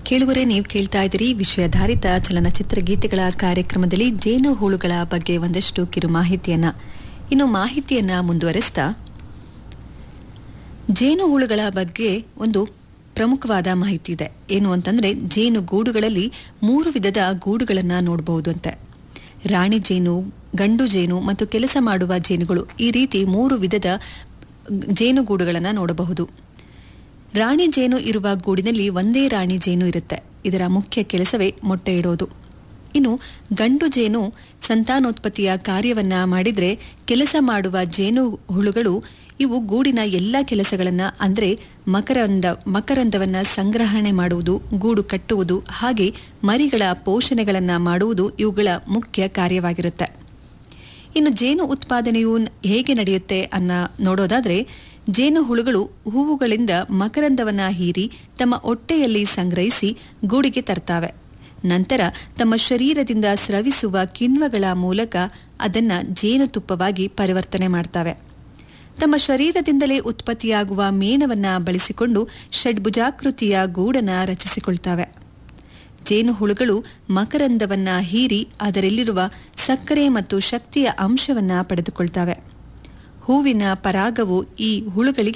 ಕೇಳುವರೆ ನೀವು ಕೇಳ್ತಾ ಇದ್ದೀರಿ ವಿಷಯಾಧಾರಿತ ಚಲನಚಿತ್ರ ಗೀತೆಗಳ ಕಾರ್ಯಕ್ರಮದಲ್ಲಿ ಜೇನು ಹುಳುಗಳ ಬಗ್ಗೆ ಒಂದಷ್ಟು ಕಿರು ಮಾಹಿತಿಯನ್ನ ಇನ್ನು ಮಾಹಿತಿಯನ್ನ ಮುಂದುವರೆಸ್ತಾ ಜೇನು ಹುಳುಗಳ ಬಗ್ಗೆ ಒಂದು ಪ್ರಮುಖವಾದ ಮಾಹಿತಿ ಇದೆ ಏನು ಅಂತಂದ್ರೆ ಜೇನು ಗೂಡುಗಳಲ್ಲಿ ಮೂರು ವಿಧದ ಗೂಡುಗಳನ್ನ ನೋಡಬಹುದು ಅಂತೆ ರಾಣಿ ಜೇನು ಗಂಡು ಜೇನು ಮತ್ತು ಕೆಲಸ ಮಾಡುವ ಜೇನುಗಳು ಈ ರೀತಿ ಮೂರು ವಿಧದ ಜೇನುಗೂಡುಗಳನ್ನು ನೋಡಬಹುದು ರಾಣಿ ಜೇನು ಇರುವ ಗೂಡಿನಲ್ಲಿ ಒಂದೇ ರಾಣಿ ಜೇನು ಇರುತ್ತೆ ಇದರ ಮುಖ್ಯ ಕೆಲಸವೇ ಮೊಟ್ಟೆ ಇಡೋದು ಇನ್ನು ಗಂಡು ಜೇನು ಸಂತಾನೋತ್ಪತ್ತಿಯ ಕಾರ್ಯವನ್ನ ಮಾಡಿದ್ರೆ ಕೆಲಸ ಮಾಡುವ ಜೇನು ಹುಳುಗಳು ಇವು ಗೂಡಿನ ಎಲ್ಲ ಕೆಲಸಗಳನ್ನ ಅಂದ್ರೆ ಮಕರಂದ ಮಕರಂದವನ್ನ ಸಂಗ್ರಹಣೆ ಮಾಡುವುದು ಗೂಡು ಕಟ್ಟುವುದು ಹಾಗೆ ಮರಿಗಳ ಪೋಷಣೆಗಳನ್ನ ಮಾಡುವುದು ಇವುಗಳ ಮುಖ್ಯ ಕಾರ್ಯವಾಗಿರುತ್ತೆ ಇನ್ನು ಜೇನು ಉತ್ಪಾದನೆಯು ಹೇಗೆ ನಡೆಯುತ್ತೆ ಅನ್ನ ನೋಡೋದಾದ್ರೆ ಜೇನು ಹುಳುಗಳು ಹೂವುಗಳಿಂದ ಮಕರಂದವನ್ನ ಹೀರಿ ತಮ್ಮ ಹೊಟ್ಟೆಯಲ್ಲಿ ಸಂಗ್ರಹಿಸಿ ಗೂಡಿಗೆ ತರ್ತಾವೆ ನಂತರ ತಮ್ಮ ಶರೀರದಿಂದ ಸ್ರವಿಸುವ ಕಿಣ್ವಗಳ ಮೂಲಕ ಅದನ್ನ ಜೇನುತುಪ್ಪವಾಗಿ ಪರಿವರ್ತನೆ ಮಾಡ್ತಾವೆ ತಮ್ಮ ಶರೀರದಿಂದಲೇ ಉತ್ಪತ್ತಿಯಾಗುವ ಮೇಣವನ್ನ ಬಳಸಿಕೊಂಡು ಷಡ್ಭುಜಾಕೃತಿಯ ಗೂಡನ್ನ ರಚಿಸಿಕೊಳ್ತಾವೆ ಜೇನು ಹುಳುಗಳು ಮಕರಂದವನ್ನ ಹೀರಿ ಅದರಲ್ಲಿರುವ ಸಕ್ಕರೆ ಮತ್ತು ಶಕ್ತಿಯ ಅಂಶವನ್ನ ಪಡೆದುಕೊಳ್ತಾವೆ ಹೂವಿನ ಪರಾಗವು ಈ ಹುಳುಗಳಿಗೆ